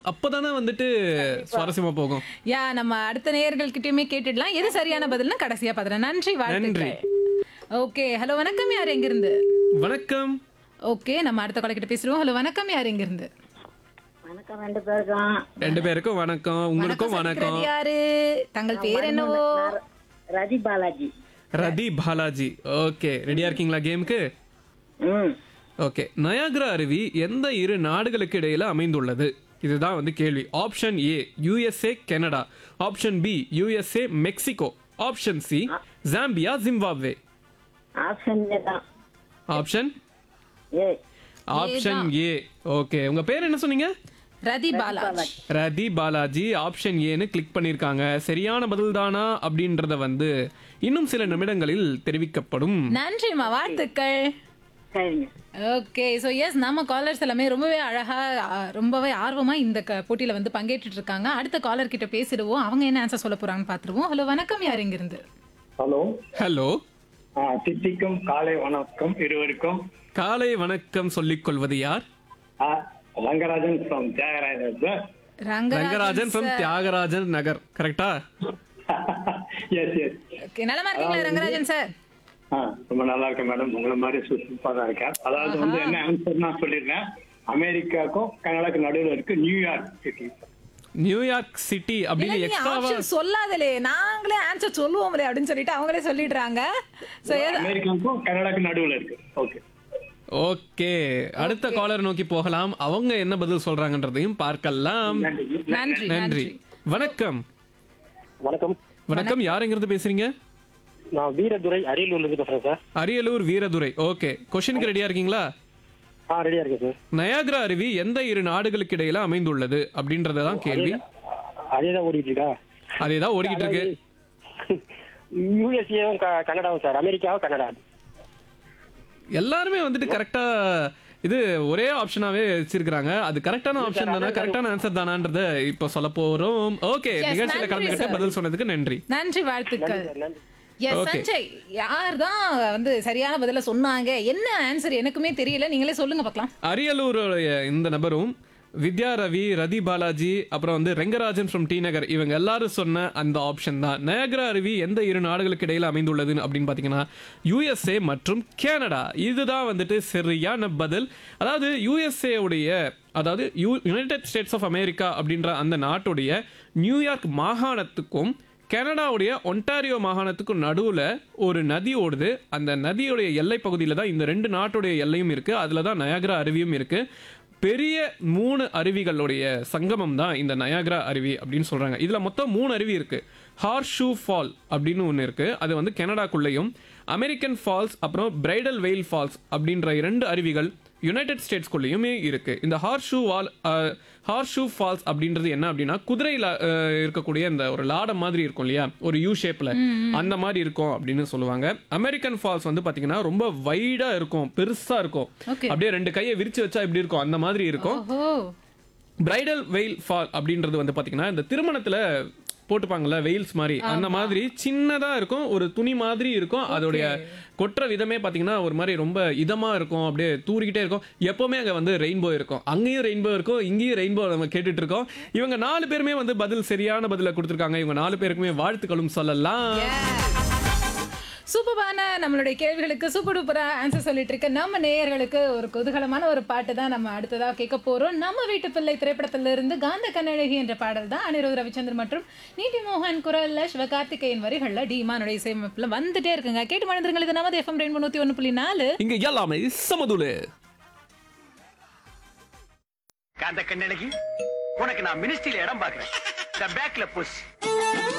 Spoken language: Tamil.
அப்பதானே வந்துட்டு சுவாரஸ்யமா போகும் யா நம்ம அடுத்த நேயர்கள்கிட்டயுமே கேட்டுடலாம் எது சரியான பதில்னா கடைசியா பாத்துறேன் நன்றி வாழ்த்துக்கள் ஓகே ஹலோ வணக்கம் யார் எங்கிருந்து வணக்கம் ஓகே நம்ம அடுத்த கால கிட்ட பேசுறோம் ஹலோ வணக்கம் யார் எங்கிருந்து வணக்கம் ரெண்டு பேருக்கும் ரெண்டு பேருக்கும் வணக்கம் உங்களுக்கும் வணக்கம் சொல்லிக்கிறது யாரு தங்கள் பேர் என்னவோ நான் ரதி பாலாஜி ரதி பாலாஜி ஓகே ரெடியா இருக்கீங்களா கேமுக்கு ம் ஓகே நயாகரா அருவி எந்த இரு நாடுகளுக்கு இடையில அமைந்துள்ளது இதுதான் வந்து கேள்வி option A USA Canada option B USA Mexico option C Zambia Zimbabwe option தான் option A option A okay உங்க பேர் என்ன சொன்னீங்க ரதி பாலாஜ் ரதி பாலாஜி ஆப்ஷன் ஏன்னு கிளிக் பண்ணிருக்காங்க சரியான பதில் தானா அப்படின்றத வந்து இன்னும் சில நிமிடங்களில் தெரிவிக்கப்படும் நன்றிம்மா வாழ்த்துக்கள் சரிங்க ஓகே ஸோ எஸ் நம்ம காலர்ஸ் எல்லாமே ரொம்பவே அழகா அ, ரொம்பவே ஆர்வமா இந்த க- போட்டியில வந்து பங்கேற்றுட்டு இருக்காங்க அடுத்த காலர் கிட்ட பேசிடுவோம் அவங்க என்ன ஆன்சர் சொல்ல போறாங்கன்னு பாத்துருவோம் ஹலோ வணக்கம் யார் இங்கிருந்து ஹலோ ஹலோ ஆ, தித்திக்கும் காலை வணக்கம் இருவருக்கும் காலை வணக்கம் சொல்லிக் கொள்வது யார் ஆ, Rangarajan from Thyagarajan sir Rangarajan from Thyagarajan Nagar கரெக்டா எஸ் எஸ் Okay, நலமா இருக்கீங்களா ரங்கராஜன் சார் ஆ ரொம்ப நல்லா இருக்கேன் மேடம் உங்களை மாதிரி சூப்பராக தான் இருக்கேன் அதாவது வந்து என்ன ஆன்சர் நான் சொல்லிடுறேன் அமெரிக்காவுக்கும் கனடாக்கு நடுவில் இருக்கு நியூயார்க் சிட்டி நியூயார்க் சிட்டி அப்படின்னு எக்ஸ்ட்ராவா ஆப்ஷன் சொல்லாதலே நாங்களே ஆன்சர் சொல்லுவோம்லே அப்படின்னு சொல்லிட்டு அவங்களே சொல்லிடுறாங்க ஸோ அமெரிக்காவுக்கும் கனடாக்கு நடுவில் இருக்கு ஓகே ஓகே அடுத்த காலர் நோக்கி போகலாம் அவங்க என்ன பதில் சொல்றாங்கன்றதையும் பார்க்கலாம் நன்றி நன்றி நன்றி வணக்கம் வணக்கம் வணக்கம் யாருங்கிறது பேசுறீங்க நான் வீரதுரை அரியலூர்ல இருந்து பேசுறேன் சார் அரியலூர் வீரதுரை ஓகே கொஸ்டினுக்கு ரெடியா இருக்கீங்களா ஆ ரெடியா இருக்கேன் சார் நயாகரா அருவி எந்த இரு நாடுகளுக்கு இடையில அமைந்துள்ளது அப்படின்றத தான் கேள்வி அதே தான் ஓடிட்டு இருக்கா அதே தான் ஓடிக்கிட்டு இருக்கு யூஎஸ்ஏவும் கனடாவும் சார் அமெரிக்காவும் கனடா எல்லாருமே வந்துட்டு கரெக்டா இது ஒரே ஆப்ஷனாவே வச்சிருக்காங்க அது கரெக்டான ஆப்ஷன் தானா கரெக்டான ஆன்சர் தானான்றத இப்ப சொல்ல போறோம் ஓகே Yes, நிகழ்ச்சியில நன்றி கலந்துகிட்ட sir. பதில் சொன்னதுக்கு நன்றி நன்றி வாழ்த்துக்கள் நன்றி எஸ் Okay. சஞ்சய் யார் தான் வந்து சரியான பதில சொன்னாங்க என்ன ஆன்சர் எனக்குமே தெரியல நீங்களே சொல்லுங்க பார்க்கலாம் அரியலூருடைய இந்த நபரும் வித்யா ரவி ரதி பாலாஜி அப்புறம் வந்து ரெங்கராஜன் ஃப்ரம் டி நகர் இவங்க எல்லாரும் சொன்ன அந்த ஆப்ஷன் தான் நயகரா அருவி எந்த இரு நாடுகளுக்கு இடையில அமைந்துள்ளது அப்படின்னு பார்த்தீங்கன்னா யுஎஸ்ஏ மற்றும் கனடா இதுதான் வந்துட்டு சரியான பதில் அதாவது யுஎஸ்ஏ உடைய அதாவது U United States of America அப்படின்ற அந்த நாட்டுடைய நியூயார்க் மாகாணத்துக்கும் கனடாவுடைய ஒன்டாரியோ மாகாணத்துக்கும் நடுவில் ஒரு நதி ஓடுது அந்த நதியுடைய எல்லை பகுதியில் தான் இந்த ரெண்டு நாட்டுடைய எல்லையும் இருக்கு அதில் தான் நயாகரா அருவியும் இருக்கு பெரிய மூணு அருவிகளுடைய சங்கமம் தான் இந்த நயாகரா அருவி அப்படின்னு சொல்றாங்க இதுல மொத்தம் மூணு அருவி இருக்கு ஹார்ஷூ ஃபால் அப்படின்னு ஒன்று இருக்கு அது வந்து கனடாக்குள்ளேயும் அமெரிக்கன் ஃபால்ஸ் அப்புறம் பிரைடல் வெயில் ஃபால்ஸ் அப்படின்ற இரண்டு அருவிகள் யுனைடெட் ஸ்டேட்ஸ்குள்ளேயுமே இருக்கு இந்த ஹார்ஷூ வால் ஹார்ஷூ ஃபால்ஸ் அப்படின்றது என்ன அப்படின்னா குதிரையில் இருக்கக்கூடிய இந்த ஒரு லாடம் மாதிரி இருக்கும் இல்லையா ஒரு யூ ஷேப்ல அந்த மாதிரி இருக்கும் அப்படின்னு சொல்லுவாங்க அமெரிக்கன் ஃபால்ஸ் வந்து பாத்தீங்கன்னா ரொம்ப வைடா இருக்கும் பெருசா இருக்கும் Okay. அப்படியே ரெண்டு கையை விரிச்சு வச்சா இப்படி இருக்கும் அந்த மாதிரி இருக்கும் ஓஹோ பிரைடல் வெயில் ஃபால் அப்படின்றது வந்து பாத்தீங்கன்னா இந்த திருமணத்துல போட்டுப்பாங்கல்ல வெயில்ஸ் மாதிரி அந்த மாதிரி சின்னதா இருக்கும் ஒரு துணி மாதிரி இருக்கும் அதோடைய கொட்டுற விதமே பாத்தீங்கன்னா ஒரு மாதிரி ரொம்ப இதமா இருக்கும் அப்படியே தூரிக்கிட்டே இருக்கும் எப்பவுமே அங்க வந்து ரெயின்போ இருக்கும் அங்கேயும் ரெயின்போ இருக்கும் இங்கேயும் ரெயின்போ நம்ம கேட்டுட்டு இருக்கோம் இவங்க நாலு பேருமே வந்து பதில் சரியான பதில கொடுத்துருக்காங்க இவங்க நாலு பேருக்குமே வாழ்த்துக்களும் சொல்லலாம் சூப்பரான நம்மளுடைய கேள்விகளுக்கு சூப்பர் டூப்பரா ஆன்சர் சொல்லிட்டு இருக்க நம்ம நேயர்களுக்கு ஒரு குதூகலமான ஒரு பாட்டு தான் நம்ம அடுத்ததா கேட்க போறோம் நம்ம வீட்டு பிள்ளை திரைப்படத்துல இருந்து காந்த கண்ணழகி என்ற பாடல் தான் அனிருத் ரவிச்சந்திரன் மற்றும் நீதி மோகன் குரல்ல சிவகார்த்திகேயன் வரிகள்ல டீமானுடைய இசையமைப்புல வந்துட்டே இருக்குங்க கேட்டு மறந்துருங்கள் இது நமது எஃப்எம் ரெண்டு நூத்தி ஒண்ணு புள்ளி நாலு இங்க எல்லாமே சமதுலு காந்த கண்ணழகி உனக்கு நான் மினிஸ்ட்ரியில இடம் பாக்குறேன் இந்த பேக்ல புஷ்